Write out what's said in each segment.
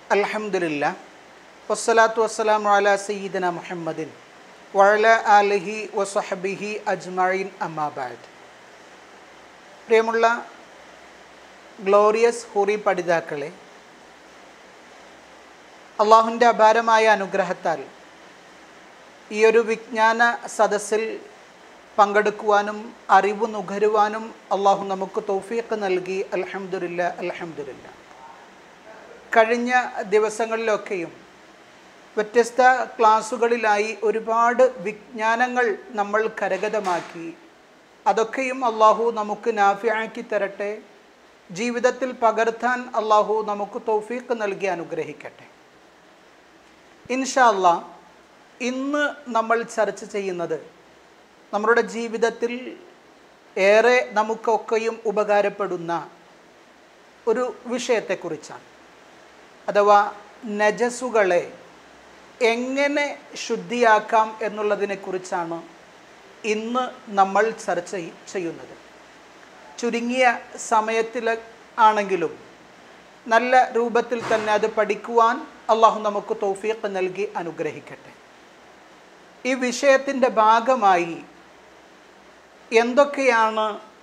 അൽഹംദുലില്ല വസ്സലാത്തു വസ്സലാമു അലാ സയ്യിദന മുഹമ്മദിൻ വഅല ആലിഹി വസഹബിഹി അജ്മഈൻ അമ്മാബാദ് പ്രിയമുള്ള ഗ്ലോറിയസ് ഹൂറി പഠിതാക്കളെ അള്ളാഹുവിൻ്റെ അപാരമായ അനുഗ്രഹത്താൽ ഈ ഒരു വിജ്ഞാന സദസ്സിൽ പങ്കെടുക്കുവാനും അറിവ് നുകരുവാനും അള്ളാഹു നമുക്ക് തൗഫീഖ് നൽകി അൽഹംദുലില്ല അൽഹംദുലില്ല കഴിഞ്ഞ ദിവസങ്ങളിലൊക്കെയും വ്യത്യസ്ത ക്ലാസ്സുകളിലായി ഒരുപാട് വിജ്ഞാനങ്ങൾ നമ്മൾ കരഗതമാക്കി അതൊക്കെയും അള്ളാഹു നമുക്ക് നാഫിയാക്കി തരട്ടെ ജീവിതത്തിൽ പകർത്താൻ അള്ളാഹു നമുക്ക് തൗഫീഖ് നൽകി അനുഗ്രഹിക്കട്ടെ ഇൻഷാ അല്ലാ ഇന്ന് നമ്മൾ ചർച്ച ചെയ്യുന്നത് നമ്മുടെ ജീവിതത്തിൽ ഏറെ നമുക്കൊക്കെയും ഉപകാരപ്പെടുന്ന ഒരു വിഷയത്തെക്കുറിച്ചാണ് അഥവാ നജസുകളെ എങ്ങനെ ശുദ്ധിയാക്കാം എന്നുള്ളതിനെക്കുറിച്ചാണ് ഇന്ന് നമ്മൾ ചർച്ച ചെയ്യുന്നത് ചുരുങ്ങിയ സമയത്തിൽ ആണെങ്കിലും നല്ല രൂപത്തിൽ തന്നെ അത് പഠിക്കുവാൻ അള്ളാഹു നമുക്ക് തൗഫീഖ് നൽകി അനുഗ്രഹിക്കട്ടെ ഈ വിഷയത്തിൻ്റെ ഭാഗമായി എന്തൊക്കെയാണ്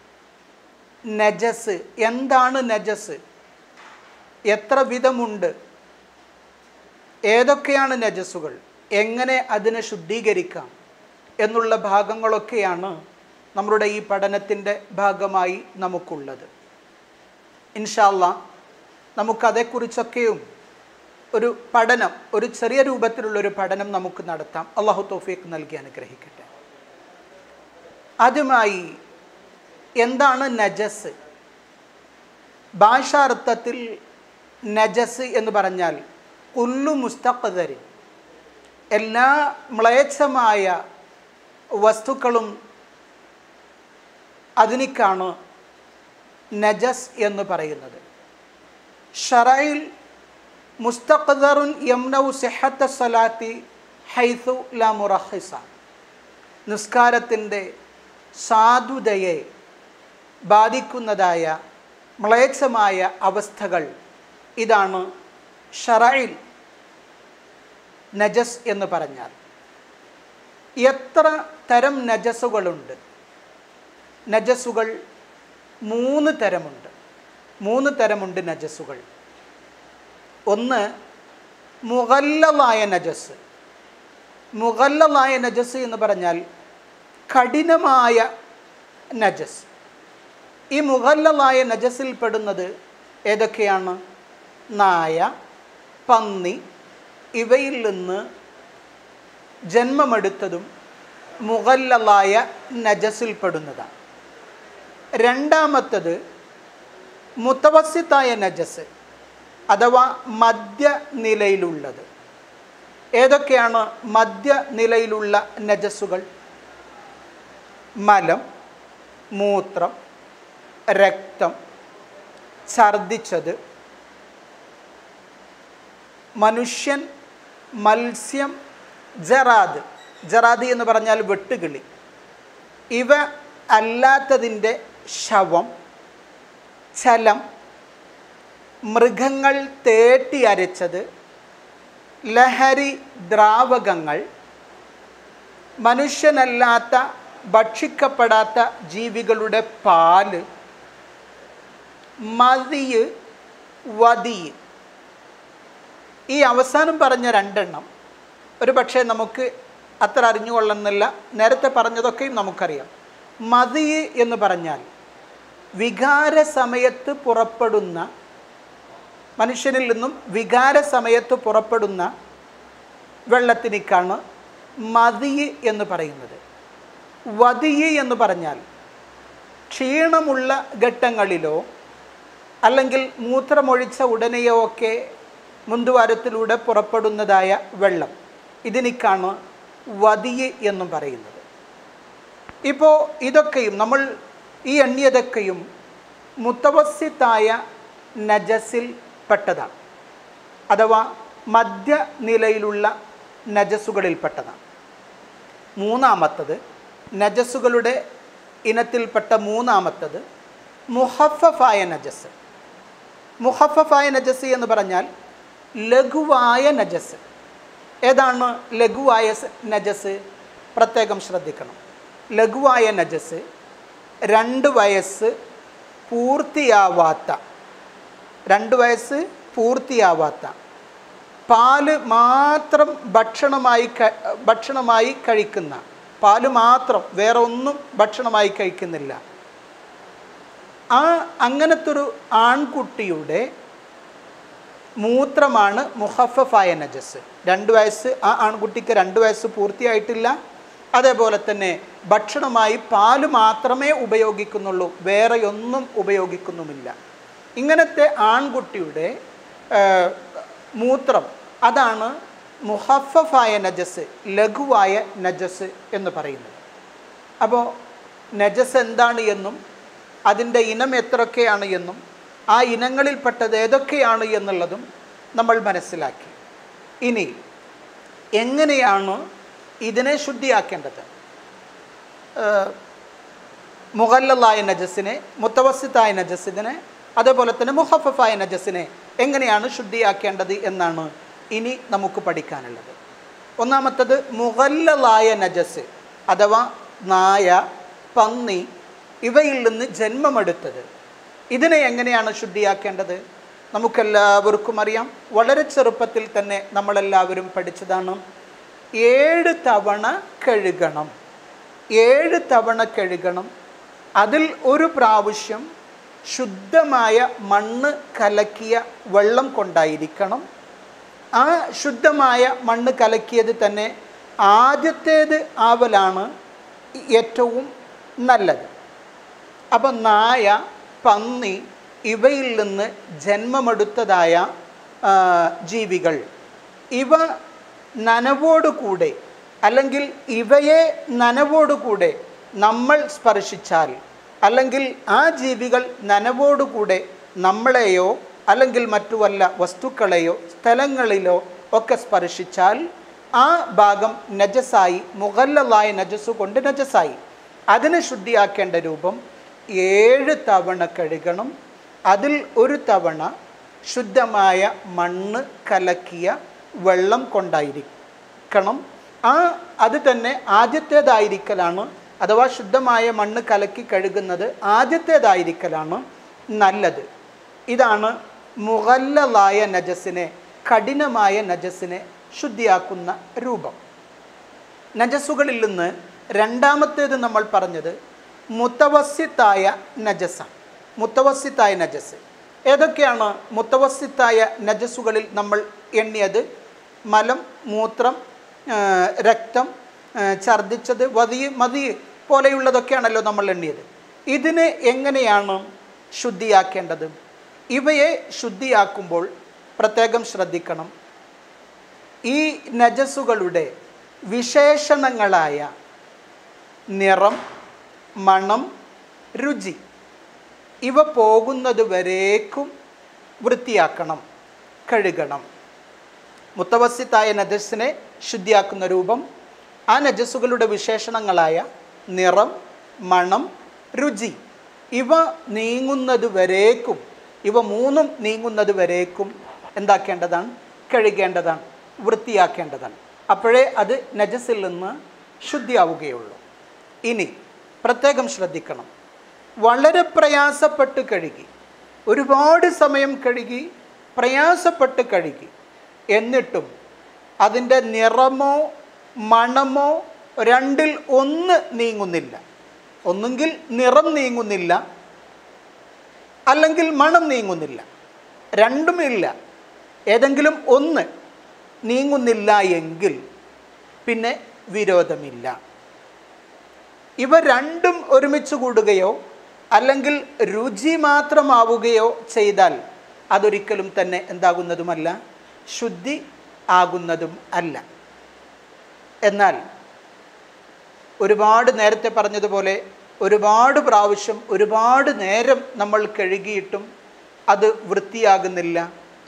നജസ് എന്താണ് നജസ് എത്ര വിധമുണ്ട് ഏതൊക്കെയാണ് നജസ്സുകൾ എങ്ങനെ അതിനെ ശുദ്ധീകരിക്കാം എന്നുള്ള ഭാഗങ്ങളൊക്കെയാണ് നമ്മുടെ ഈ പഠനത്തിൻ്റെ ഭാഗമായി നമുക്കുള്ളത് ഇൻഷാല്ല നമുക്കതേക്കുറിച്ചൊക്കെയും ഒരു പഠനം ഒരു ചെറിയ രൂപത്തിലുള്ളൊരു പഠനം നമുക്ക് നടത്താം അള്ളാഹു തോഫീഖ് നൽകി അനുഗ്രഹിക്കട്ടെ ആദ്യമായി എന്താണ് നജസ് ഭാഷാർത്ഥത്തിൽ നജസ് എന്ന് പറഞ്ഞാൽ കുല്ലു മുസ്തഖദരി എല്ലാ മ്ലേച്ഛമായ വസ്തുക്കളും അതിനിക്കാണ് നജസ് എന്ന് പറയുന്നത് ഷറയിൽ മുസ്തഖദറുൻ യംനൗ സിഹത്ത സലാത്തി ഹൈസു ലാ മുറഹിസ നിസ്കാരത്തിൻ്റെ സാധുതയെ ബാധിക്കുന്നതായ മ്ലേച്ഛമായ അവസ്ഥകൾ ഇതാണ് ഷറയിൽ നജസ് എന്ന് പറഞ്ഞാൽ എത്ര തരം നജസുകളുണ്ട് നജസുകൾ മൂന്ന് തരമുണ്ട് മൂന്ന് തരമുണ്ട് നജസുകൾ ഒന്ന് മുഗല്ലലായ നജസ് മുഗല്ലലായ നജസ് എന്ന് പറഞ്ഞാൽ കഠിനമായ നജസ് ഈ മുഗല്ലലായ നജസിൽ പെടുന്നത് ഏതൊക്കെയാണ് നായ പന്നി ഇവയിൽ നിന്ന് ജന്മമെടുത്തതും മുഗല്ലലായ നജസിൽപ്പെടുന്നതാണ് രണ്ടാമത്തത് മുത്തവസിത്തായ നജസ് അഥവാ മധ്യനിലയിലുള്ളത് ഏതൊക്കെയാണ് മധ്യനിലയിലുള്ള നജസ്സുകൾ മലം മൂത്രം രക്തം ഛർദിച്ചത് മനുഷ്യൻ മത്സ്യം ജറാദ് ജറാദ് എന്ന് പറഞ്ഞാൽ വെട്ടുകിളി ഇവ അല്ലാത്തതിൻ്റെ ശവം ചലം മൃഗങ്ങൾ തേട്ടി അരച്ചത് ലഹരി ദ്രാവകങ്ങൾ മനുഷ്യനല്ലാത്ത ഭക്ഷിക്കപ്പെടാത്ത ജീവികളുടെ പാല് മതിയ് വതിയ് ഈ അവസാനം പറഞ്ഞ രണ്ടെണ്ണം ഒരു പക്ഷേ നമുക്ക് അത്ര അറിഞ്ഞുകൊള്ളുന്നില്ല നേരത്തെ പറഞ്ഞതൊക്കെയും നമുക്കറിയാം മതി എന്ന് പറഞ്ഞാൽ വികാര സമയത്ത് പുറപ്പെടുന്ന മനുഷ്യനിൽ നിന്നും വികാര സമയത്ത് പുറപ്പെടുന്ന വെള്ളത്തിനിക്കാണ് മതി എന്ന് പറയുന്നത് വതിയ് എന്ന് പറഞ്ഞാൽ ക്ഷീണമുള്ള ഘട്ടങ്ങളിലോ അല്ലെങ്കിൽ മൂത്രമൊഴിച്ച ഉടനെയോ ഒക്കെ മുന്തുവാരത്തിലൂടെ പുറപ്പെടുന്നതായ വെള്ളം ഇതിനിക്കാണ് വതിയ് എന്നും പറയുന്നത് ഇപ്പോൾ ഇതൊക്കെയും നമ്മൾ ഈ എണ്ണിയതൊക്കെയും മുത്തവസ്യത്തായ നജസിൽ പെട്ടതാണ് അഥവാ മധ്യനിലയിലുള്ള നജസ്സുകളിൽപ്പെട്ടതാണ് മൂന്നാമത്തത് നജസ്സുകളുടെ ഇനത്തിൽപ്പെട്ട മൂന്നാമത്തത് മുഹഫഫായ നജസ് മുഹഫഫായ നജസ് എന്ന് പറഞ്ഞാൽ ലഘുവായ നജസ് ഏതാണ് ലഘുവായ സ- നജസ് പ്രത്യേകം ശ്രദ്ധിക്കണം ലഘുവായ നജസ് രണ്ട് വയസ്സ് പൂർത്തിയാവാത്ത രണ്ട് വയസ്സ് പൂർത്തിയാവാത്ത പാല് മാത്രം ഭക്ഷണമായി ക- ഭക്ഷണമായി കഴിക്കുന്ന പാല് മാത്രം വേറെ ഒന്നും ഭക്ഷണമായി കഴിക്കുന്നില്ല ആ അങ്ങനത്തെ ഒരു ആൺകുട്ടിയുടെ മൂത്രമാണ് മുഹഫഫായ നജസ് രണ്ട് വയസ്സ് ആ ആൺകുട്ടിക്ക് രണ്ട് വയസ്സ് പൂർത്തിയായിട്ടില്ല അതേപോലെ തന്നെ ഭക്ഷണമായി പാല് മാത്രമേ ഉപയോഗിക്കുന്നുള്ളൂ വേറെ ഒന്നും ഉപയോഗിക്കുന്നുമില്ല ഇങ്ങനത്തെ ആൺകുട്ടിയുടെ ആ, മൂത്രം അതാണ് മുഹഫഫായ നജസ് ലഘുവായ നജസ് എന്ന് പറയുന്നത് അപ്പോൾ നജസ് എന്താണ് എന്നും അതിൻ്റെ ഇനം എത്രയൊക്കെയാണ് എന്നും ആ ഇനങ്ങളിൽപ്പെട്ടത് ഏതൊക്കെയാണ് എന്നുള്ളതും നമ്മൾ മനസ്സിലാക്കി ഇനി എങ്ങനെയാണ് ഇതിനെ ശുദ്ധിയാക്കേണ്ടത് ഏഹ് മുഗല്ലലായ നജസിനെ മുത്തവസിത്തായ നജസിനെ അതേപോലെ തന്നെ മുഹഫഫായ നജസിനെ എങ്ങനെയാണ് ശുദ്ധിയാക്കേണ്ടത് എന്നാണ് ഇനി നമുക്ക് പഠിക്കാനുള്ളത് ഒന്നാമത്തത് മുഗല്ലലായ നജസ് അഥവാ നായ പന്നി ഇവയിൽ നിന്ന് ജന്മമെടുത്തത് ഇതിനെ എങ്ങനെയാണ് ശുദ്ധിയാക്കേണ്ടത് നമുക്കെല്ലാവർക്കും അറിയാം വളരെ ചെറുപ്പത്തിൽ തന്നെ നമ്മളെല്ലാവരും പഠിച്ചതാണ് ഏഴ് തവണ കഴുകണം ഏഴ് തവണ കഴുകണം അതിൽ ഒരു പ്രാവശ്യം ശുദ്ധമായ മണ്ണ് കലക്കിയ വെള്ളം കൊണ്ടായിരിക്കണം ആ ശുദ്ധമായ മണ്ണ് കലക്കിയത് തന്നെ ആദ്യത്തേത് ആവലാണ് ഏറ്റവും നല്ലത് അപ്പം നായ പന്നി ഇവയിൽ നിന്ന് ജന്മമെടുത്തതായ ആ, ജീവികൾ ഇവ നനവോടുകൂടെ അല്ലെങ്കിൽ ഇവയെ നനവോടുകൂടെ നമ്മൾ സ്പർശിച്ചാൽ അല്ലെങ്കിൽ ആ ജീവികൾ നനവോടുകൂടെ നമ്മളെയോ അല്ലെങ്കിൽ മറ്റു വല്ല വസ്തുക്കളെയോ സ്ഥലങ്ങളിലോ ഒക്കെ സ്പർശിച്ചാൽ ആ ഭാഗം നജസായി മുഗല്ലലായ നജസ് കൊണ്ട് നജസായി അതിനെ ശുദ്ധിയാക്കേണ്ട രൂപം ഏഴ് തവണ കഴുകണം അതിൽ ഒരു തവണ ശുദ്ധമായ മണ്ണ് കലക്കിയ വെള്ളം കൊണ്ടായിരിക്കണം ആ അത് തന്നെ ആദ്യത്തേതായിരിക്കലാണ് അഥവാ ശുദ്ധമായ മണ്ണ് കലക്കി കഴുകുന്നത് ആദ്യത്തേതായിരിക്കലാണ് നല്ലത് ഇതാണ് മുഗല്ലലായ നജസിനെ കഠിനമായ നജസിനെ ശുദ്ധിയാക്കുന്ന രൂപം നജസ്സുകളിൽ നിന്ന് രണ്ടാമത്തേത് നമ്മൾ പറഞ്ഞത് മുത്തവസ്സിത്തായ നജസ മുത്തവസ്സിത്തായ നജസ് ഏതൊക്കെയാണ് മുത്തവസ്സിത്തായ നജസ്സുകളിൽ നമ്മൾ എണ്ണിയത് മലം മൂത്രം ആ, രക്തം ആ, ഛർദ്ദിച്ചത് വതി മതി പോലെയുള്ളതൊക്കെയാണല്ലോ നമ്മൾ എണ്ണിയത് ഇതിനെ എങ്ങനെയാണ് ശുദ്ധിയാക്കേണ്ടത് ഇവയെ ശുദ്ധിയാക്കുമ്പോൾ പ്രത്യേകം ശ്രദ്ധിക്കണം ഈ നജസ്സുകളുടെ വിശേഷണങ്ങളായ നിറം മണം രുചി ഇവ പോകുന്നത് വരേക്കും വൃത്തിയാക്കണം കഴുകണം മുത്തവസ്സിത്തായ നജസ്സിനെ ശുദ്ധിയാക്കുന്ന രൂപം ആ നജസ്സുകളുടെ വിശേഷണങ്ങളായ നിറം മണം രുചി ഇവ നീങ്ങുന്നത് വരേക്കും ഇവ മൂന്നും നീങ്ങുന്നത് വരേക്കും എന്താക്കേണ്ടതാണ് കഴുകേണ്ടതാണ് വൃത്തിയാക്കേണ്ടതാണ് അപ്പോഴേ അത് നജസിൽ നിന്ന് ശുദ്ധിയാവുകയുള്ളൂ ഇനി പ്രത്യേകം ശ്രദ്ധിക്കണം വളരെ പ്രയാസപ്പെട്ട് കഴുകി ഒരുപാട് സമയം കഴുകി പ്രയാസപ്പെട്ട് കഴുകി എന്നിട്ടും അതിൻ്റെ നിറമോ മണമോ രണ്ടിൽ ഒന്ന് നീങ്ങുന്നില്ല ഒന്നുകിൽ നിറം നീങ്ങുന്നില്ല അല്ലെങ്കിൽ മണം നീങ്ങുന്നില്ല രണ്ടുമില്ല ഏതെങ്കിലും ഒന്ന് നീങ്ങുന്നില്ല എങ്കിൽ പിന്നെ വിരോധമില്ല ഇവ രണ്ടും ഒരുമിച്ച് കൂടുകയോ അല്ലെങ്കിൽ രുചി മാത്രമാവുകയോ ചെയ്താൽ അതൊരിക്കലും തന്നെ എന്താകുന്നതുമല്ല ശുദ്ധി ആകുന്നതും അല്ല എന്നാൽ ഒരുപാട് നേരത്തെ പറഞ്ഞതുപോലെ ഒരുപാട് പ്രാവശ്യം ഒരുപാട് നേരം നമ്മൾ കഴുകിയിട്ടും അത് വൃത്തിയാകുന്നില്ല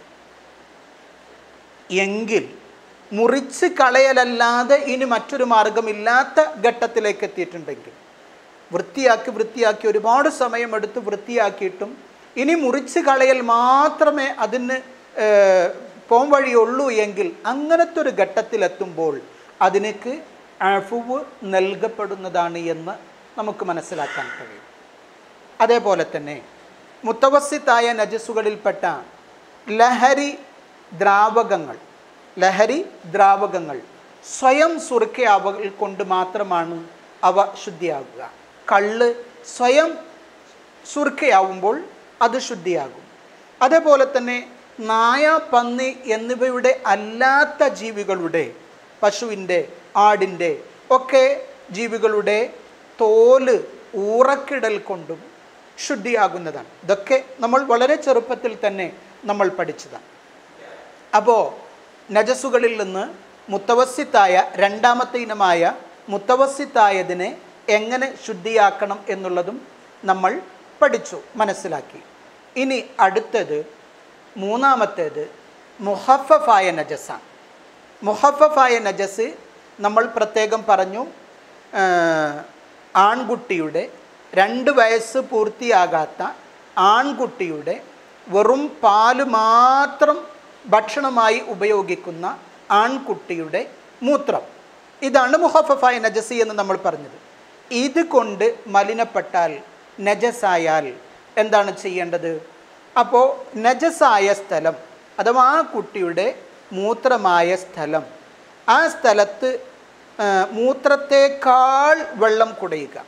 എങ്കിൽ മുറിച്ച് കളയലല്ലാതെ ഇനി മറ്റൊരു മാർഗമില്ലാത്ത ഘട്ടത്തിലേക്ക് എത്തിയിട്ടുണ്ടെങ്കിൽ വൃത്തിയാക്കി വൃത്തിയാക്കി ഒരുപാട് സമയമെടുത്ത് വൃത്തിയാക്കിയിട്ടും ഇനി മുറിച്ച് കളയൽ മാത്രമേ അതിന് ഏഹ്, പോം വഴിയുള്ളൂ എങ്കിൽ അങ്ങനത്തെ ഒരു ഘട്ടത്തിലെത്തുമ്പോൾ അതിനേക്ക് അഫുവ് നൽകപ്പെടുന്നതാണ് എന്ന് നമുക്ക് മനസ്സിലാക്കാൻ കഴിയും അതേപോലെ തന്നെ മുത്തവസിത്തായ നജസ്സുകളിൽപ്പെട്ട ലഹരി ദ്രാവകങ്ങൾ ലഹരി ദ്രാവകങ്ങൾ സ്വയം സുറുക്കയാവൽ കൊണ്ട് മാത്രമാണ് അവ ശുദ്ധിയാകുക കള്ള് സ്വയം സുർക്കയാവുമ്പോൾ അത് ശുദ്ധിയാകും അതേപോലെ തന്നെ നായ പന്നി എന്നിവയുടെ അല്ലാത്ത ജീവികളുടെ പശുവിൻ്റെ ആടിൻ്റെ ഒക്കെ ജീവികളുടെ തോല് ഊറക്കിടൽ കൊണ്ടും ശുദ്ധിയാകുന്നതാണ് ഇതൊക്കെ നമ്മൾ വളരെ ചെറുപ്പത്തിൽ തന്നെ നമ്മൾ പഠിച്ചതാണ് അപ്പോൾ നജസ്സുകളിൽ നിന്ന് മുത്തവസ്സിത്തായ രണ്ടാമത്തെ ഇനമായ മുത്തവസ്സിത്തായതിനെ എങ്ങനെ ശുദ്ധിയാക്കണം എന്നുള്ളതും നമ്മൾ പഠിച്ചു മനസ്സിലാക്കി ഇനി അടുത്തത് മൂന്നാമത്തേത് മുഹഫഫായ നജസ്സാണ് മുഹഫഫായ നജസ് നമ്മൾ പ്രത്യേകം പറഞ്ഞു ആ, ആൺകുട്ടിയുടെ രണ്ട് വയസ്സ് പൂർത്തിയാകാത്ത ആൺകുട്ടിയുടെ വെറും പാല് മാത്രം ഭക്ഷണമായി ഉപയോഗിക്കുന്ന ആൺകുട്ടിയുടെ മൂത്രം ഇതാണ് മുഹഫഫായ നജസി എന്ന് നമ്മൾ പറഞ്ഞത് ഇത് കൊണ്ട് മലിനപ്പെട്ടാൽ നജസായാൽ എന്താണ് ചെയ്യേണ്ടത് അപ്പോൾ നജസായ സ്ഥലം അഥവാ ആ കുട്ടിയുടെ മൂത്രമായ സ്ഥലം ആ സ്ഥലത്ത് ആ, മൂത്രത്തേക്കാൾ വെള്ളം കുടയുക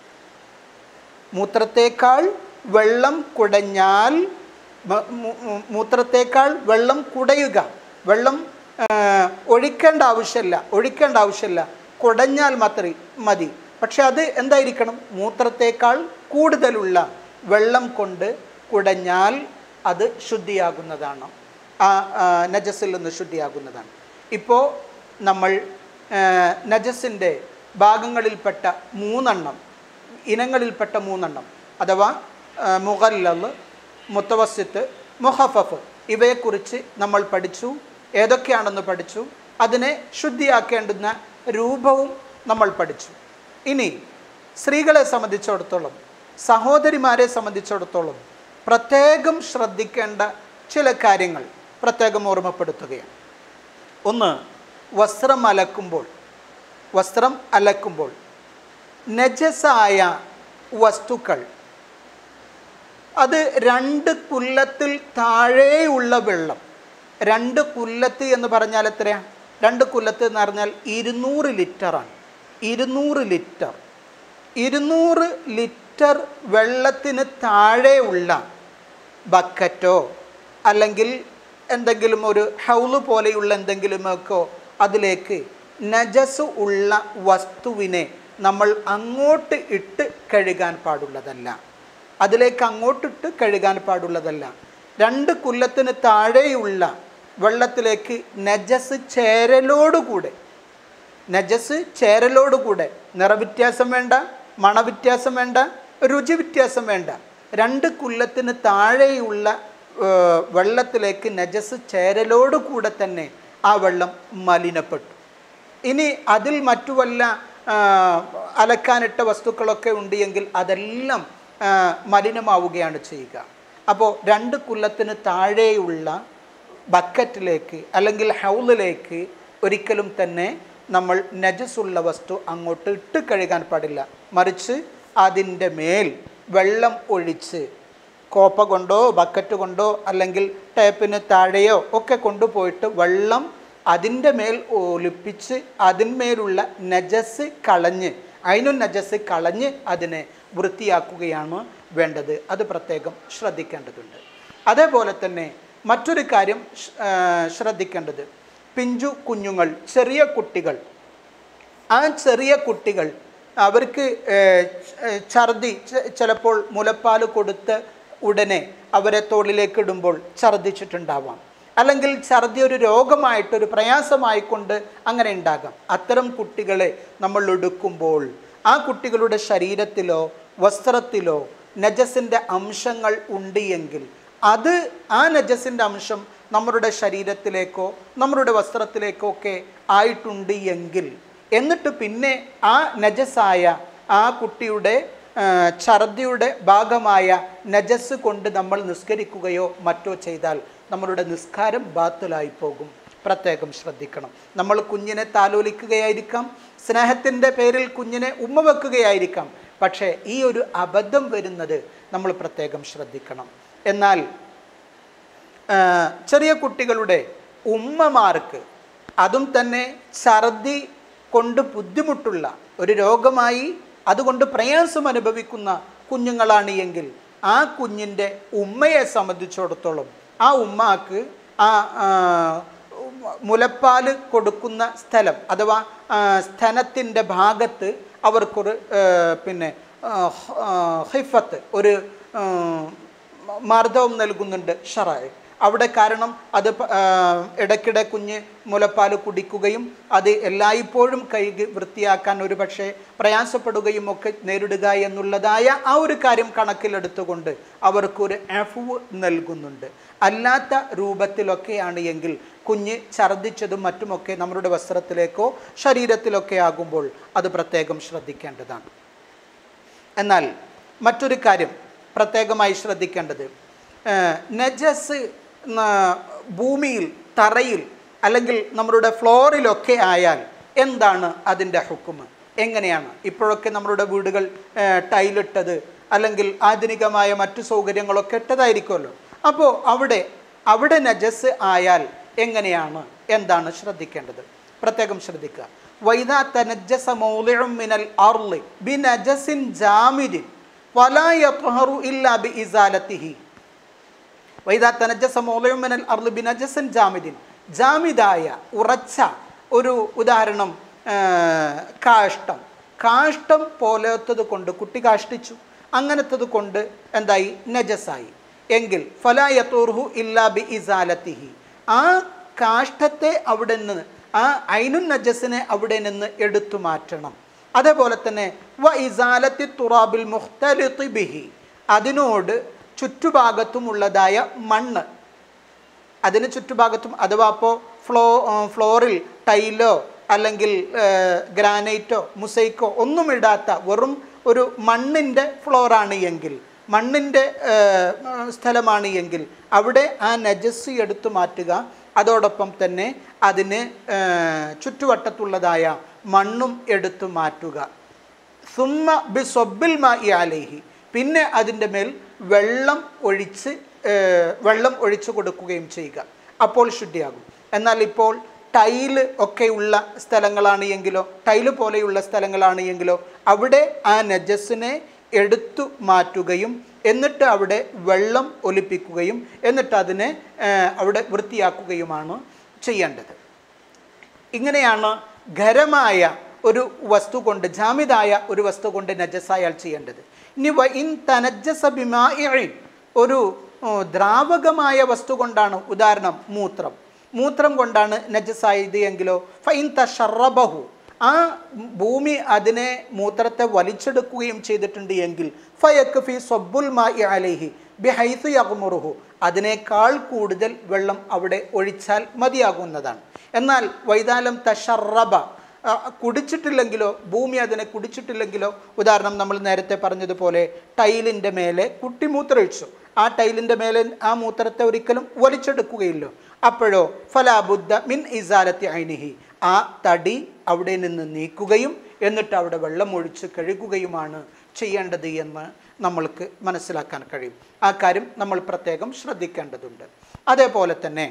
മൂത്രത്തേക്കാൾ വെള്ളം കുടഞ്ഞാൽ മ- മൂ- മൂ- മൂത്രത്തേക്കാൾ വെള്ളം കുടയുക വെള്ളം ആ, ഒഴിക്കേണ്ട ആവശ്യമില്ല ഒഴിക്കേണ്ട ആവശ്യമില്ല കുടഞ്ഞാൽ മാത്രം മതി പക്ഷെ അത് എന്തായിരിക്കണം മൂത്രത്തേക്കാൾ കൂടുതലുള്ള വെള്ളം കൊണ്ട് കുടഞ്ഞാൽ അത് ശുദ്ധിയാകുന്നതാണ് ആ ആ, നജസിൽ നിന്ന് ശുദ്ധിയാകുന്നതാണ് ഇപ്പോൾ നമ്മൾ ആ, നജസിൻ്റെ ഭാഗങ്ങളിൽപ്പെട്ട മൂന്നെണ്ണം ഇനങ്ങളിൽപ്പെട്ട മൂന്നെണ്ണം അഥവാ ആ, മുഗല്ലൽ മുത്തവസിത്ത് മുഹഫഫ് ഇവയെക്കുറിച്ച് നമ്മൾ പഠിച്ചു ഏതൊക്കെയാണെന്ന് പഠിച്ചു അതിനെ ശുദ്ധിയാക്കേണ്ടുന്ന രൂപവും നമ്മൾ പഠിച്ചു ഇനി സ്ത്രീകളെ സംബന്ധിച്ചിടത്തോളം സഹോദരിമാരെ സംബന്ധിച്ചിടത്തോളം പ്രത്യേകം ശ്രദ്ധിക്കേണ്ട ചില കാര്യങ്ങൾ പ്രത്യേകം ഓർമ്മപ്പെടുത്തുകയാണ് ഒന്ന് വസ്ത്രം അലക്കുമ്പോൾ വസ്ത്രം അലക്കുമ്പോൾ നജസായ വസ്തുക്കൾ അത് രണ്ട് കുല്ലത്തിൽ താഴെയുള്ള വെള്ളം രണ്ട് കുല്ലത്ത് എന്ന് പറഞ്ഞാൽ എത്രയാണ് രണ്ട് കുല്ലത്ത് എന്ന് പറഞ്ഞാൽ ഇരുന്നൂറ് ലിറ്ററാണ് ഇരുന്നൂറ് ലിറ്റർ ഇരുന്നൂറ് ലിറ്റർ വെള്ളത്തിന് താഴെയുള്ള ബക്കറ്റോ അല്ലെങ്കിൽ എന്തെങ്കിലും ഒരു ഹൗല് പോലെയുള്ള എന്തെങ്കിലുമൊക്കെ അതിലേക്ക് നജസ് ഉള്ള വസ്തുവിനെ നമ്മൾ അങ്ങോട്ട് ഇട്ട് കഴുകാൻ പാടുള്ളതല്ല അതിലേക്ക് അങ്ങോട്ടിട്ട് കഴുകാൻ പാടുള്ളതല്ല രണ്ട് കുല്ലത്തിന് താഴെയുള്ള വെള്ളത്തിലേക്ക് നജസ് ചേരലോടുകൂടെ നജസ് ചേരലോടുകൂടെ നിറവ്യത്യാസം വേണ്ട മണവ്യത്യാസം വേണ്ട രുചി വ്യത്യാസം വേണ്ട രണ്ട് കുല്ലത്തിന് താഴെയുള്ള ഏർ, വെള്ളത്തിലേക്ക് നജസ് ചേരലോടുകൂടെ തന്നെ ആ വെള്ളം മലിനപ്പെട്ടു ഇനി അതിൽ മറ്റു വല്ല ആ, അലക്കാനിട്ട വസ്തുക്കളൊക്കെ ഉണ്ട് എങ്കിൽ അതെല്ലാം ആ, മലിനമാവുകയാണ് ചെയ്യുക അപ്പോൾ രണ്ട് കുല്ലത്തിന് താഴെയുള്ള ബക്കറ്റിലേക്ക് അല്ലെങ്കിൽ ഹൗലിലേക്ക് ഒരിക്കലും തന്നെ നമ്മൾ നജസുള്ള വസ്തു അങ്ങോട്ട് ഇട്ട് കഴുകാൻ പാടില്ല മറിച്ച് അതിൻ്റെ മേൽ വെള്ളം ഒഴിച്ച് കോപ്പ കൊണ്ടോ ബക്കറ്റ് കൊണ്ടോ അല്ലെങ്കിൽ ടേപ്പിന് താഴെയോ ഒക്കെ കൊണ്ടുപോയിട്ട് വെള്ളം അതിൻ്റെ മേൽ ഒലിപ്പിച്ച് അതിന്മേലുള്ള നജസ് കളഞ്ഞ് അതിനും നജസ് കളഞ്ഞ് അതിനെ വൃത്തിയാക്കുകയാണ് വേണ്ടത് അത് പ്രത്യേകം ശ്രദ്ധിക്കേണ്ടതുണ്ട് അതേപോലെ തന്നെ മറ്റൊരു കാര്യം ശ്- ആ, ശ്രദ്ധിക്കേണ്ടത് പിഞ്ചു കുഞ്ഞുങ്ങൾ ചെറിയ കുട്ടികൾ ആ ചെറിയ കുട്ടികൾ അവർക്ക് ഏർ, ച- ഏർ, ഛർദി ച- ചിലപ്പോൾ മുലപ്പാൽ കൊടുത്ത് ഉടനെ അവരെ തോളിലേക്ക് ഇടുമ്പോൾ ഛർദിച്ചിട്ടുണ്ടാവാം അല്ലെങ്കിൽ ഛർദി ഒരു രോഗമായിട്ട് ഒരു പ്രയാസമായിക്കൊണ്ട് അങ്ങനെ ഉണ്ടാകാം അത്തരം കുട്ടികളെ നമ്മൾ എടുക്കുമ്പോൾ ആ കുട്ടികളുടെ ശരീരത്തിലോ വസ്ത്രത്തിലോ നജസിൻ്റെ അംശങ്ങൾ ഉണ്ട് എങ്കിൽ അത് ആ നജസിൻ്റെ അംശം നമ്മുടെ ശരീരത്തിലേക്കോ നമ്മുടെ വസ്ത്രത്തിലേക്കോ ഒക്കെ ആയിട്ടുണ്ട് എങ്കിൽ എന്നിട്ട് പിന്നെ ആ നജസായ ആ കുട്ടിയുടെ ആ, ഛർദിയുടെ ഭാഗമായ നജസ് കൊണ്ട് നമ്മൾ നിസ്കരിക്കുകയോ മറ്റോ ചെയ്താൽ നമ്മളുടെ നിസ്കാരം ബാത്തുലായി പോകും പ്രത്യേകം ശ്രദ്ധിക്കണം നമ്മൾ കുഞ്ഞിനെ താലോലിക്കുകയായിരിക്കാം സ്നേഹത്തിൻ്റെ പേരിൽ കുഞ്ഞിനെ ഉമ്മ വെക്കുകയായിരിക്കാം പക്ഷേ ഈ ഒരു അബദ്ധം വരുന്നത് നമ്മൾ പ്രത്യേകം ശ്രദ്ധിക്കണം എന്നാൽ ആ, ചെറിയ കുട്ടികളുടെ ഉമ്മമാർക്ക് അതും തന്നെ ഛർദി കൊണ്ട് ബുദ്ധിമുട്ടുള്ള ഒരു രോഗമായി അതുകൊണ്ട് പ്രയാസം അനുഭവിക്കുന്ന കുഞ്ഞുങ്ങളാണ് എങ്കിൽ ആ കുഞ്ഞിൻ്റെ ഉമ്മയെ സംബന്ധിച്ചിടത്തോളം ആ ഉമ്മാക്ക് ആ ആ, മുലപ്പാൽ കൊടുക്കുന്ന സ്ഥലം അഥവാ ആ, സ്തനത്തിൻ്റെ ഭാഗത്ത് അവർക്കൊരു ആ, പിന്നെ ആ, ഹ- ആ, ഹിഫത്ത് ഒരു ആ, മർദ്ദവും നൽകുന്നുണ്ട് ഷറായ് അവിടെ കാരണം അത് പ- ആ, ഇടയ്ക്കിടെ കുഞ്ഞ് മുലപ്പാൽ കുടിക്കുകയും അത് എല്ലായ്പ്പോഴും കഴുകി വൃത്തിയാക്കാൻ ഒരു പക്ഷേ പ്രയാസപ്പെടുകയും ഒക്കെ നേരിടുക എന്നുള്ളതായ ആ ഒരു കാര്യം കണക്കിലെടുത്തുകൊണ്ട് അവർക്കൊരു അഫുവ് നൽകുന്നുണ്ട് അല്ലാത്ത രൂപത്തിലൊക്കെയാണ് എങ്കിൽ കുഞ്ഞ് ഛർദ്ദിച്ചതും മറ്റുമൊക്കെ നമ്മുടെ വസ്ത്രത്തിലേക്കോ ശരീരത്തിലൊക്കെ ആകുമ്പോൾ അത് പ്രത്യേകം ശ്രദ്ധിക്കേണ്ടതാണ് എന്നാൽ മറ്റൊരു കാര്യം പ്രത്യേകമായി ശ്രദ്ധിക്കേണ്ടത് ഏഹ്, നജസ് ന- ഭൂമിയിൽ തറയിൽ അല്ലെങ്കിൽ നമ്മളുടെ ഫ്ലോറിലൊക്കെ ആയാൽ എന്താണ് അതിൻ്റെ ഹുക്കുമ് എങ്ങനെയാണ് ഇപ്പോഴൊക്കെ നമ്മളുടെ വീടുകൾ ഏഹ്, ടൈലിട്ടത് അല്ലെങ്കിൽ ആധുനികമായ മറ്റു സൗകര്യങ്ങളൊക്കെ ഇട്ടതായിരിക്കുമല്ലോ അപ്പോൾ അവിടെ അവിടെ നജസ് ആയാൽ എങ്ങനെയാണ് എന്താണ് ശ്രദ്ധിക്കേണ്ടത് പ്രത്യേകം ശ്രദ്ധിക്കുക വൈദാ തനജ്ജസ മൗളിഉം മിനൽ അർളി ബിനജസിൻ ജാമിദിൻ വലാ യത്ഹറു ഇല്ലാ ബിഇസാലത്തിഹി വൈദാ തനജ്ജസ മൗളിഉം മിനൽ അർളി ബിനജസിൻ ജാമിദിൻ ജാമിദായ ഉറച്ച ഒരു ഉദാഹരണം ആ, കാഷ്ടം കാഷ്ടം പോലത്തത് കൊണ്ട് കുട്ടി കാഷ്ടിച്ചു അങ്ങനത്തത് കൊണ്ട് എന്തായി നജസായി എങ്കിൽ ഫലായത്തൂർഹു ഇല്ലാ ബി ഇസാലത്തിഹി ആ കാഷ്ടത്തെ അവിടെ നിന്ന് ആ ഐനുൻ നജസിനെ അവിടെ നിന്ന് എടുത്തു മാറ്റണം അതേപോലെ തന്നെ വ ഇസാലത്തി തുറാബിൽ മുഖ്തലിത്തി ബിഹി അതിനോട് ചുറ്റുഭാഗത്തുമുള്ളതായ മണ്ണ് അതിന് ചുറ്റുഭാഗത്തും അഥവാ അപ്പോൾ ഫ്ലോ ഫ്ലോറിൽ ടൈലോ അല്ലെങ്കിൽ ഗ്രാനൈറ്റോ മുസൈക്കോ ഒന്നും ഇടാത്ത വെറും ഒരു മണ്ണിൻ്റെ ഫ്ലോറാണ് എങ്കിൽ മണ്ണിൻ്റെ സ്ഥലമാണ് എങ്കിൽ അവിടെ ആ നജസ് എടുത്തു മാറ്റുക അതോടൊപ്പം തന്നെ അതിന് ആ, ചുറ്റുവട്ടത്തുള്ളതായ മണ്ണും എടുത്തു മാറ്റുക സുമ്മ ബി സൊബിൽ മാ ഇയാലേഹി പിന്നെ അതിൻ്റെ മേൽ വെള്ളം ഒഴിച്ച് ഏർ, വെള്ളം ഒഴിച്ചു കൊടുക്കുകയും ചെയ്യുക അപ്പോൾ ശുദ്ധിയാകും എന്നാൽ ഇപ്പോൾ ടൈല് ഒക്കെയുള്ള സ്ഥലങ്ങളാണ് എങ്കിലോ ടൈല് പോലെയുള്ള സ്ഥലങ്ങളാണ് എങ്കിലോ അവിടെ ആ നജസ്സിനെ എടുത്തു മാറ്റുകയും എന്നിട്ട് അവിടെ വെള്ളം ഒലിപ്പിക്കുകയും എന്നിട്ട് അതിനെ ഏർ, അവിടെ വൃത്തിയാക്കുകയുമാണ് ചെയ്യേണ്ടത് ഇങ്ങനെയാണ് ഖരമായ ഒരു വസ്തു കൊണ്ട് ജാമിതായ ഒരു വസ്തു കൊണ്ട് നജസായാൽ ചെയ്യേണ്ടത് ഇനി വ ഇൻ തനജസ ബിമാഇൻ ഒരു ഓ, ദ്രാവകമായ വസ്തു കൊണ്ടാണ് ഉദാഹരണം മൂത്രം മൂത്രം കൊണ്ടാണ് നജസായത് എങ്കിലോ ഫൈൻ തഷറബഹു ആ ഭൂമി അതിനെ മൂത്രത്തെ വലിച്ചെടുക്കുകയും ചെയ്തിട്ടുണ്ട് എങ്കിൽ ഫയക്ക് ഫി സൊബുൽ മാ അലൈഹി ബിഹൈസു യഗ്മുറുഹു അതിനേക്കാൾ കൂടുതൽ വെള്ളം അവിടെ ഒഴിച്ചാൽ മതിയാകുന്നതാണ് എന്നാൽ വൈതാലം തഷറബ ആ, കുടിച്ചിട്ടില്ലെങ്കിലോ ഭൂമി അതിനെ കുടിച്ചിട്ടില്ലെങ്കിലോ ഉദാഹരണം നമ്മൾ നേരത്തെ പറഞ്ഞതുപോലെ ടൈലിൻ്റെ മേലെ കുട്ടി മൂത്രമൊഴിച്ചു ആ ടൈലിൻ്റെ മേലെ ആ മൂത്രത്തെ ഒരിക്കലും വലിച്ചെടുക്കുകയില്ലോ അപ്പോഴോ ഫലാബുദ്ധ മിൻ ഇസാലത്തി ഐനിഹി ആ തടി അവിടെ നിന്ന് നീക്കുകയും എന്നിട്ട് അവിടെ വെള്ളം ഒഴിച്ച് കഴുകുകയുമാണ് ചെയ്യേണ്ടത് എന്ന് നമ്മൾക്ക് മനസ്സിലാക്കാൻ കഴിയും ആ കാര്യം നമ്മൾ പ്രത്യേകം ശ്രദ്ധിക്കേണ്ടതുണ്ട് അതേപോലെ തന്നെ